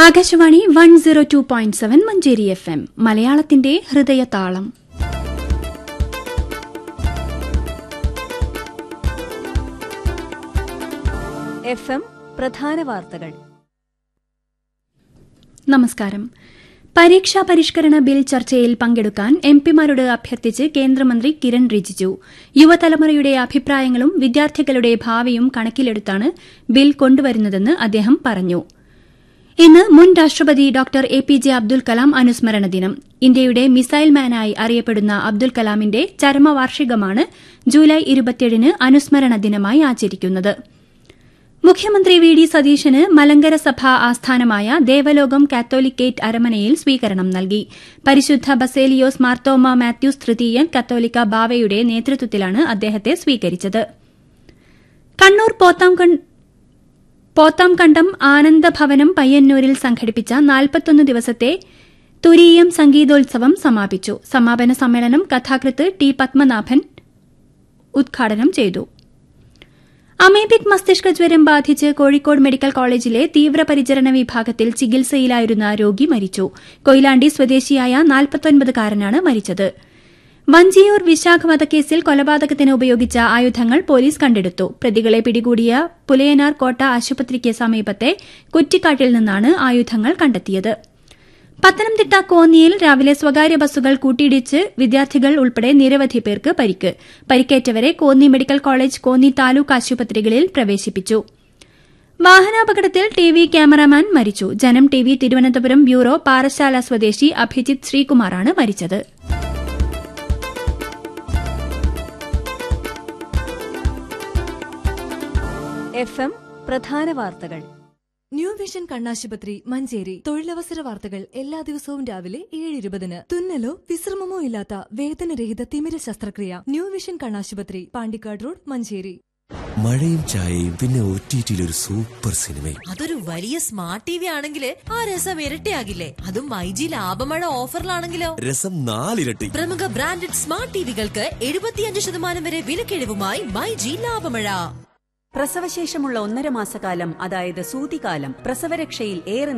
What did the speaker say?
Akashvani one zero two point seven Manjeri F M മലയാളത്തിന്റെ ഹൃദയതാളം F M പ്രധാന വാർത്തകൾ നമസ്കാരം പരീക്ഷാ പരിഷ്കരണ ബിൽ ചർച്ചയിൽ പങ്കെടുക്കാൻ എംപിമാരോട് അഭ്യർത്ഥിച്ച് കേന്ദ്രമന്ത്രി കിരൺ റിജിജു യുവതലമുറയുടെ അഭിപ്രായങ്ങളും വിദ്യാർത്ഥികളുടെ ഭാവിയും കണക്കിലെടുത്താണ് ബിൽ കൊണ്ടുവരുന്നതെന്ന് അദ്ദേഹം പറഞ്ഞു ഇന്ന് മുൻ രാഷ്ട്രപതി doctor A P J Abdul Kalam അനുസ്മരണ ദിനം ഇന്ത്യയുടെ മിസൈൽ മാനായി അറിയപ്പെടുന്ന അബ്ദുൽ കലാമിന്റെ ചരമവാർഷികമാണ് ജൂലൈ ഇരുപത്തിയേഴിന് അനുസ്മരണ ദിനമായി ആചരിക്കുന്നത് മുഖ്യമന്ത്രി വി ഡി സതീശന് മലങ്കര സഭ ആസ്ഥാനമായ ദേവലോകം കാത്തോലിക്കേറ്റ് അരമനയിൽ സ്വീകരണം നൽകി പരിശുദ്ധ ബസേലിയോസ് മാർത്തോമ മാത്യൂസ് തൃതീയൻ കത്തോലിക്ക ബാവയുടെ നേതൃത്വത്തിലാണ് അദ്ദേഹത്തെ സ്വീകരിച്ചത് കണ്ണൂർ പോത്താംകണ്ടം ആനന്ദഭവനം പയ്യന്നൂരിൽ സംഘടിപ്പിച്ച നാൽപ്പത്തൊന്ന് ദിവസത്തെ തുരീയം സംഗീതോത്സവം സമാപിച്ചു സമാപന സമ്മേളനം കഥാകൃത്ത് ടി പത്മനാഭൻ ഉദ്ഘാടനം ചെയ്തു അമേബിക് മസ്തിഷ്ക ജ്വരം ബാധിച്ച് കോഴിക്കോട് മെഡിക്കൽ കോളേജിലെ തീവ്രപരിചരണ വിഭാഗത്തിൽ ചികിത്സയിലായിരുന്ന രോഗി മരിച്ചു കൊയിലാണ്ടി സ്വദേശിയായ നാൽപ്പത്തൊൻപതുകാരനാണ് മരിച്ചത് വഞ്ചിയൂർ വിശാഖ വധക്കേസിൽ കൊലപാതകത്തിന് ഉപയോഗിച്ച ആയുധങ്ങൾ പോലീസ് കണ്ടെടുത്തു പ്രതികളെ പിടികൂടിയ പുലയനാർ കോട്ട ആശുപത്രിക്ക് സമീപത്തെ കുറ്റിക്കാട്ടിൽ നിന്നാണ് ആയുധങ്ങൾ കണ്ടെത്തിയത് പത്തനംതിട്ട കോന്നിയിൽ രാവിലെ സ്വകാര്യ ബസ്സുകൾ കൂട്ടിയിടിച്ച് വിദ്യാർത്ഥികൾ ഉൾപ്പെടെ നിരവധി പേർക്ക് പരിക്ക് പരിക്കേറ്റവരെ കോന്നി മെഡിക്കൽ കോളേജ് കോന്നി താലൂക്ക് ആശുപത്രികളിൽ പ്രവേശിപ്പിച്ചു വാഹനാപകടത്തിൽ ടി വി ക്യാമറാമാൻ മരിച്ചു Janam T V Thiruvananthapuram bureau Parassala സ്വദേശി അഭിജിത്ത് ശ്രീകുമാറാണ് മരിച്ചത് എഫ് എം പ്രധാന വാർത്തകൾ ന്യൂ വിഷൻ കണ്ണാശുപത്രി മഞ്ചേരി തൊഴിലവസര വാർത്തകൾ എല്ലാ ദിവസവും രാവിലെ ഏഴ് ഇരുപതിന് തുന്നലോ വിശ്രമമോ ഇല്ലാത്ത വേദനരഹിത തിമിര ശസ്ത്രക്രിയ ന്യൂ വിഷൻ കണ്ണാശുപത്രി പാണ്ടിക്കാട് റോഡ് മഞ്ചേരി മഴയും ചായയും പിന്നെ ഒ ടി ഒരു സൂപ്പർ സിനിമയും അതൊരു വലിയ സ്മാർട്ട് ടി വി ആണെങ്കിൽ ആ രസം ഇരട്ടിയാകില്ലേ അതും മൈജി ലാഭമഴ ഓഫറിലാണെങ്കിലോ രസം നാലിരട്ടി പ്രമുഖ ബ്രാൻഡഡ് സ്മാർട്ട് ടിവികൾക്ക് എഴുപത്തിയഞ്ച് ശതമാനം വരെ വിലക്കിഴിവുമായി മൈജി ലാഭമഴ പ്രസവശേഷമുള്ള ഒന്നര മാസക്കാലം അതായത് സൂതികാലം പ്രസവരക്ഷയിൽ ഏറെ